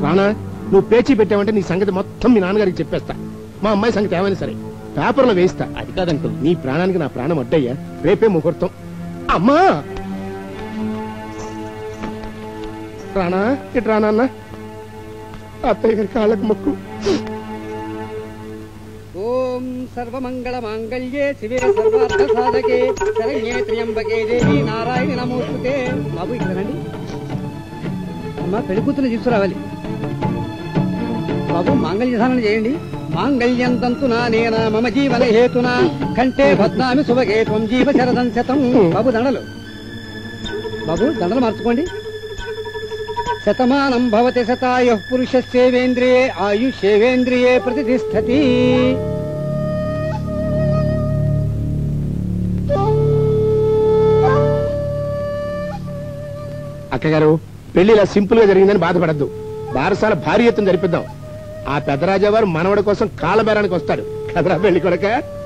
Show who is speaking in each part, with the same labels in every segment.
Speaker 1: రానా నువ్వు పేచీ పెట్టావంటే నీ సంగతి మొత్తం మీ నాన్నగారికి చెప్పేస్తా మా అమ్మాయి సంగతి ఏమైనా సరే పేపర్లో వేయిస్తా
Speaker 2: అది కాదు అంకుల్
Speaker 1: నీ ప్రాణానికి నా ప్రాణం అడ్డయ్యా రేపే ముహూర్తం అమ్మా రానా ఇటు రానా అన్న అత్తయ్య గారి కాళ్ళకు మొక్కు
Speaker 3: ఓం సర్వమంగళ మాంగళ్యే శివే సర్వార్థ సాధకే శరణ్యే త్ర్యంబకే దేవి నారాయణ నమోస్తుతే బాబు ఇక్కడ రండి అమ్మ పెళ్లి కూతురు తీసుకురావాలి బాబు మాంగళ్య ధారణ చేయండి మాంగళ్యం తంతునా నేనా మమ జీవన హేతునా కంటే భద్నామి శుభగే త్వం జీవ శరదం శతం బాబు దండలు బాబు దండలు మార్చుకోండి శతమానం భవతి శతాయు పురుషస్యేవేంద్రియే ఆయుష్యేవేంద్రియే ప్రతిష్టతి
Speaker 1: అక్కగారు పెళ్లి ఇలా సింపుల్ గా జరిగిందని బాధపడద్దు బారసాల భారీ ఎత్తున జరిపిద్దాం ఆ పెద్దరాజా వారు మనవడి కోసం కాలబేరానికి వస్తాడు కదరా పెళ్లి కొడక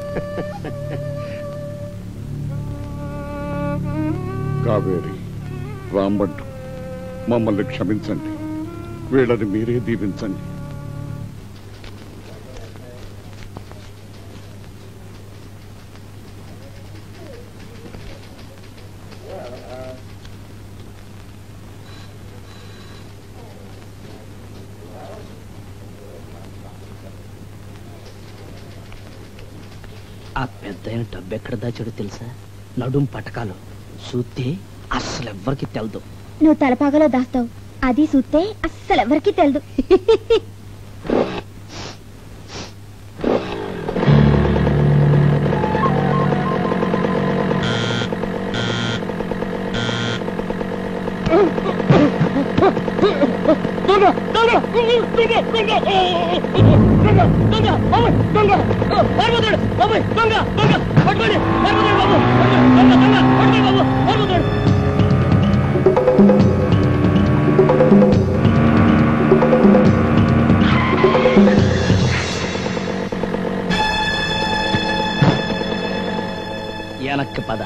Speaker 4: కావేరి రాంబంటు మమ్మల్ని క్షమించండి వీళ్ళని మీరే దీవించండి
Speaker 2: ఆ పెద్ద డబ్బు ఎక్కడ దాచాడో తెలుసా నడుం పటకాలు చూస్తే అస్సలు ఎవ్వరికి తెలదు
Speaker 5: నువ్వు తలపాగలో దాస్తావు అది చూస్తే అస్సలు ఎవరికి తెలియదు
Speaker 2: వెనక్కి పద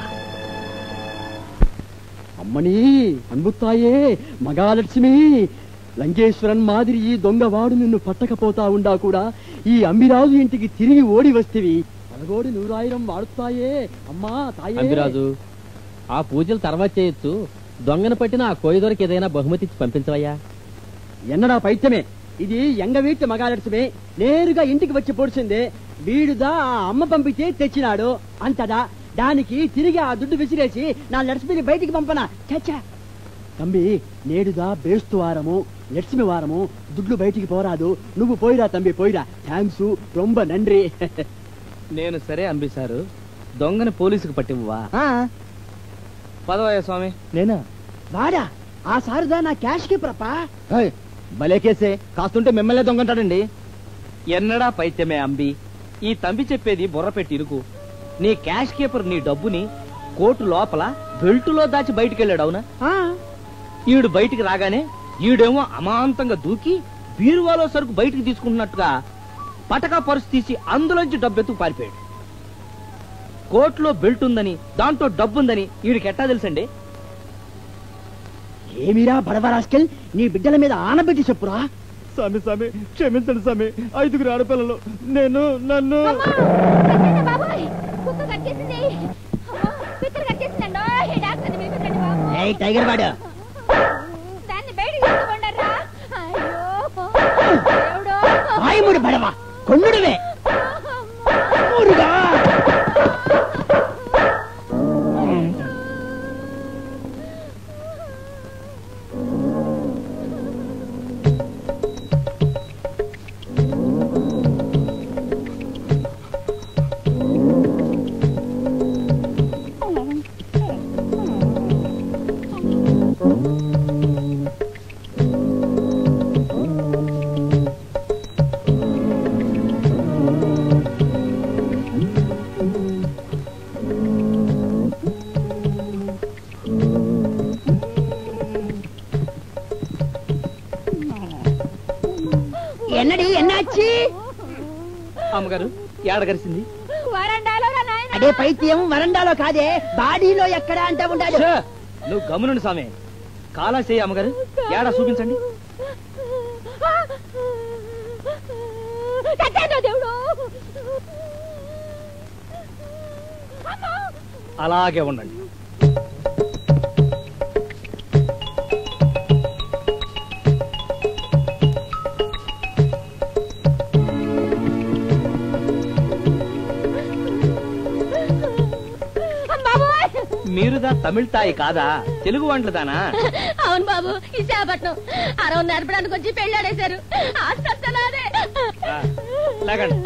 Speaker 3: అమ్మని అన్బుత్తాయే మగాలక్ష్మి లంకేశ్వరన్ మాదిరి ఈ దొంగవాడు నిన్ను పట్టకపోతా ఉండా కూడా ఈ అంబిరాజు ఇంటికి తిరిగి ఓడి వస్తేవి పదగోడి నూరాయిరం వాడుతాయే అమ్మా తాయే
Speaker 2: అంబిరాజు ఆ పూజలు తర్వాత చేయొచ్చు దొంగను పట్టిన ఆ కోయిదొరికి ఏదైనా బహుమతి ఇచ్చి పంపించవయ్యా
Speaker 3: ఎన్నడా పైత్యమే ఇది ఎంగవీటి మగాలక్ష్మి నేరుగా ఇంటికి వచ్చి పొడిచింది వీడుదా ఆ అమ్మ పంపితే తెచ్చినాడు అంతదా దానికి తిరిగి ఆ దుడ్డు విసిరేసి నా లక్ష్మిని బయటికి పంపనా చచ్చా తంబి నేడుదా బేస్తు వారము లక్ష్మి వారము దుడ్లు బయటికి పోరాదు నువ్వు పోయిరా తంబి పోయిరా థ్యాంక్స్ రొంబ నండ్రి
Speaker 2: నేను సరే అంబిసారు దొంగని పోలీసుకు పట్టివ్వా పదవయ్య స్వామి
Speaker 3: నేనా వాడా ఆ సారుదా నా క్యాష్ కి ప్రపా భలే కేసే కాస్తుంటే మిమ్మల్ని దొంగంటాడండి
Speaker 2: ఎన్నడా పైత్యమే అంబి ఈ తంబి చెప్పేది బుర్ర పెట్టి ఇరుకు నీ క్యాష్ కీపర్ నీ డబ్బుని కోటు లోపల బెల్టులో దాచి బయటికెళ్ళాడు అవునా ఈడు బయటికి రాగానే ఈడేమో అమాంతంగా దూకి బీరువాలో సరుకు బయటికి తీసుకుంటున్నట్టుగా పటకా పరుసు తీసి అందులోంచి డబ్బెత్తుకు పారిపోయాడు కోట్లో బెల్ట్ ఉందని దాంట్లో డబ్బుందని ఈడికి ఎట్టా తెలుసండి
Speaker 3: ఏమిరా బడవరాస్కెల్ నీ బిడ్డల మీద ఆనబెట్టి చెప్పురా స్వామి స్వామి క్షమించండి స్వామి ఐదుగురు ఆడపిల్లలు నేను నన్ను
Speaker 5: బాబాయ్ కుక్క కట్టేసింది అమ్మో, పిక్కలు కట్టేసిందండో ఈ డాక్టర్ని పిలిపించండి బాబు
Speaker 3: టైగర్ వాడు
Speaker 5: దాన్ని బయటికి తీసుకుంటారా అయ్యో దేవుడో
Speaker 3: ఆయముడు బడవ కొన్నుడువే మురుగా
Speaker 6: என்னடி என்னாச்சு
Speaker 2: అమ్మగారు ఏడగరిసింది
Speaker 5: వరండాలో రా నాయనా.
Speaker 6: అదే పైత్యం వరండాలో కాదే బాడీలో ఎక్కడ అంటా ఉంటాడు
Speaker 2: ఛే! నువ్వు గమనుండి సామే కాలా చేయి అమ్మగారు ఏడా చూపించండి
Speaker 5: ఆ, చచ్చాను దేవుడు అమ్మో!
Speaker 2: అలాగే ఉండండి
Speaker 5: బాబోయ్!
Speaker 2: మీరుదా తమిళ తాయి కాదా తెలుగు వంటలదానా
Speaker 5: అవును బాబు విశాఖపట్నం అరవ నడపడానికి వచ్చి పెళ్ళాడేశారు ఆస్తలాదే
Speaker 2: ఆ, లేకండి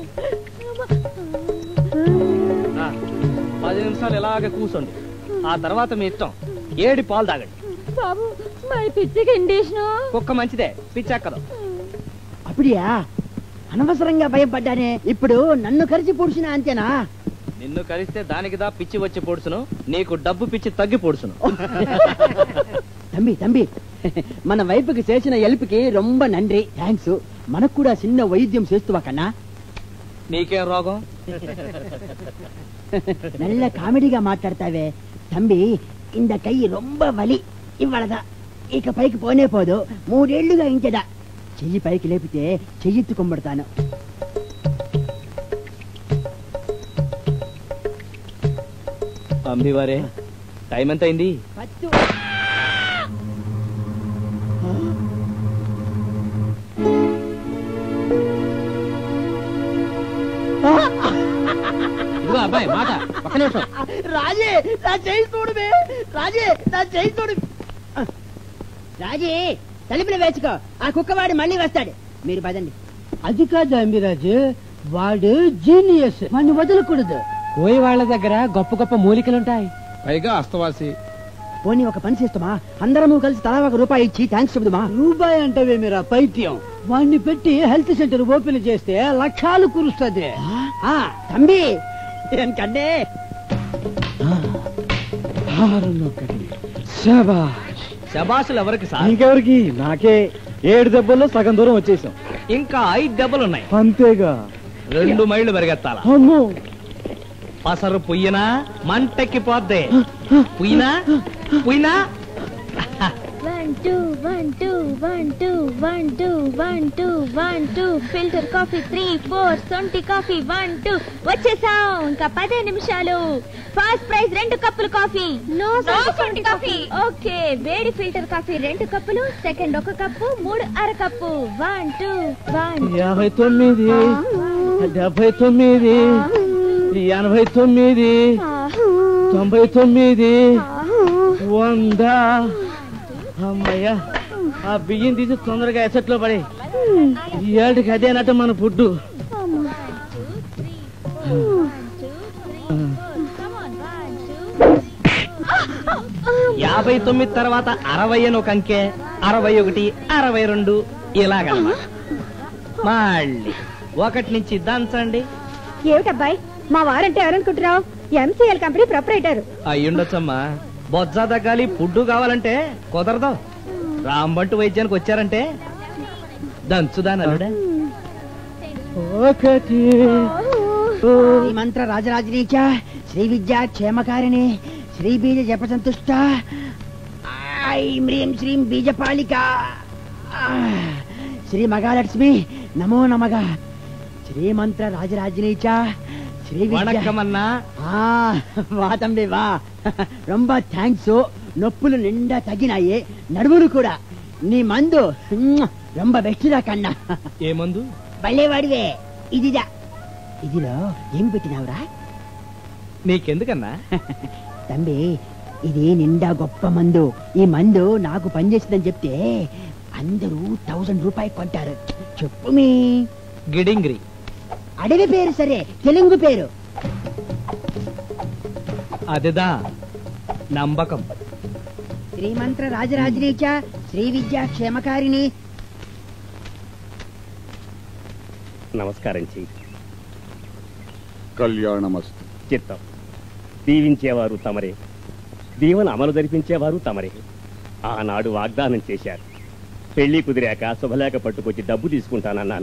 Speaker 2: ఆ, పది నిమిషాలు ఇలాగే కూర్చోండి ఆ తర్వాత మీ ఇష్టం ఏడి పాలు తాగండి
Speaker 5: బాబు మరి పిచ్చి కండిషను
Speaker 2: కుక్క మంచిదే పిచ్చెక్కదు
Speaker 3: అప్పుడియా అనవసరంగా భయపడ్డానే ఇప్పుడు నన్ను కలిసి పొడిచిన అంతేనా
Speaker 2: నిన్ను కలిస్తే దానికిదా పిచ్చి వచ్చి పొడుచును నీకు డబ్బు పిచ్చి తగ్గి పొడుచును
Speaker 3: தம்பி தம்பி మన వైపుకి చేసిన హెల్ప్కి రొంబ నండ్రి థ్యాంక్స్ మనకు కూడా చిన్న వైద్యం చేస్తువా కన్నా
Speaker 2: నీకేం రోగం
Speaker 3: நல்ல కామెడీగా మాట్లాడతావే తంబి ఇంద కై రొంబ వలి ఇవ్వడదా ఇక పైకి పోనే పోదు మూడేళ్లుగా ఇంచదా చెయ్యి పైకి లేపితే చెయ్యెత్తు కొమ్మడతాను
Speaker 2: అంబివారే టైం ఎంత అయింది
Speaker 3: పత్తు
Speaker 2: ఇదిగో అబ్బాయి మాట ఒక్క నిమిషం
Speaker 3: రాజీ నా చేయి చూడమే రాజీ నా చేయి చూడు రాజీ తలుపులు వేసుకో ఆ కుక్కవాడు మళ్ళీ వస్తాడు మీరు పదండి
Speaker 6: అది కాదు అంబిరాజు వాడు జీనియస్ వాడిని వదలకూడదు కోయి వాళ్ళ దగ్గర గొప్ప గొప్ప మూలికలుంటాయి
Speaker 1: పైగా అస్తవాసి
Speaker 3: పోనీ ఒక పని చేస్తామా అందరము కలిసి తలా ఒక రూపాయి ఇచ్చి థ్యాంక్స్ చెబుదామా
Speaker 6: రూపాయి అంటవే మీరు పైత్యం వాడిని పెట్టి హెల్త్ సెంటర్ ఓపెన్ చేస్తే లక్షాలు కురుస్తుంది
Speaker 3: ఆ తంబి కన్నే
Speaker 2: శబాసులు ఎవరికి సార్
Speaker 6: ఇంకెవరికి నాకే ఏడు దెబ్బల్లో సగం దూరం వచ్చేసాం
Speaker 2: ఇంకా ఐదు దెబ్బలు ఉన్నాయి
Speaker 6: అంతేగా
Speaker 2: రెండు మైళ్ళు పరిగెత్తాలా
Speaker 6: అమ్మో
Speaker 2: పసరు పుయ్యనా మంటెక్కి పోద్ది పుయ్యినా పుయ్యినా
Speaker 5: one two one two one two one two one two one two filter coffee three four సొంటి కాఫీ వన్ టూ వచ్చేసాం ఇంకా పదే నిమిషాలు ఫస్ట్ ప్రైజ్ రెండు కప్పులు కాఫీ నో సొంటి కాఫీ ఓకే వేడి ఫిల్టర్ కాఫీ రెండు కప్పులు సెకండ్ ఒక కప్పు మూడు అర కప్పు వన్ టూ వన్
Speaker 6: యాభై తొమ్మిది డెబ్బై తొమ్మిది ఎనభై తొమ్మిది తొంభై తొమ్మిది వంద అమ్మయ్యా ఆ బియ్యం తీసి తొందరగా ఎసట్లో పడి ఈ ఏళ్ళకి అదేనట మన ఫుడ్
Speaker 2: యాభై తొమ్మిది తర్వాత అరవై అని ఒక అంకె అరవై ఒకటి అరవై రెండు ఇలాగన్నమాట మళ్ళీ ఒకటి నుంచి దంచండి
Speaker 5: ఏమిటబ్బాయి మా వారంటే ఎవరనుకుంటున్నావు ఎంసీఎల్ కంపెనీ ప్రొపరేటర్
Speaker 2: అయ్యుండొచ్చమ్మా బొజ్జ తగ్గాలి ఫుడ్ కావాలంటే కుదరదు రాంబంటు వైద్యానికి వచ్చారంటే దంచుదాని అల్లుడే
Speaker 6: ఒకటి
Speaker 3: శ్రీ మంత్ర రాజరాజనీచ శ్రీ విద్యా క్షేమకారిణి శ్రీ బీజ జప సంతుష్ట ఐం హ్రీం శ్రీం బీజపాలిక ఆ, శ్రీ మహాలక్ష్మి నమో నమగ శ్రీ మంత్ర రాజరాజనీచ శ్రీ విద్యా
Speaker 2: వణక్కమన్నా
Speaker 3: ఆ, వా తంబి వా రొంబ థ్యాంక్స్ నొప్పులు నిండా తగ్గినాయి నడుములు కూడా నీ మందు మ్మ్, రొంబ బెస్ట్రా కన్నా
Speaker 2: ఏ మందు
Speaker 3: భలేవాడివే ఇదిదా ఇదిలో ఏం పెట్టినావురా
Speaker 2: నీకెందుకన్నా
Speaker 3: తంబి ఇది నిండా గొప్ప మందు ఈ మందు నాకు పనిచేసిందని చెప్తే అందరూ థౌసండ్ రూపాయలు కొంటారు చెప్పు మీ
Speaker 2: గిడింగ్రి
Speaker 3: అడవి పేరు సరే తెలుగు పేరు
Speaker 2: అదిదా నంబకం
Speaker 3: శ్రీమంత్ర రాజరాజనీచ శ్రీ విద్యా క్షేమకారిణి
Speaker 7: నమస్కారం చెయ్యి
Speaker 4: కళ్యాణమస్తు
Speaker 7: చిత్తం దీవించేవారు తమరే దీవెన అమలు జరిపించేవారు తమరే ఆనాడు వాగ్దానం చేశారు పెళ్లి కుదిరాక శుభలేఖ పట్టుకొచ్చి డబ్బు తీసుకుంటానన్నాను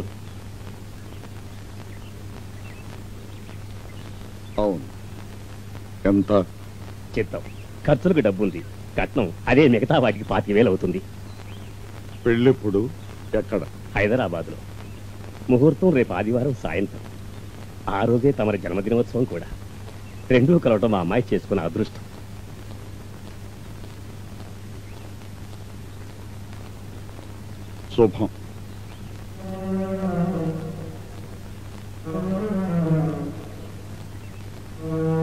Speaker 4: అవును ఎంత
Speaker 7: చిత్తం ఖర్చులకు డబ్బుంది కట్నం అదే మిగతా వాటికి పాతిక వేలు అవుతుంది
Speaker 4: పెళ్ళెప్పుడు ఎక్కడ
Speaker 7: హైదరాబాద్లో ముహూర్తం రేపు ఆదివారం సాయంత్రం ఆ రోజే తమరి జన్మదినోత్సవం కూడా రెండూ కలవటం మా అమ్మాయి చేసుకున్న అదృష్టం
Speaker 4: శుభం
Speaker 5: ఆ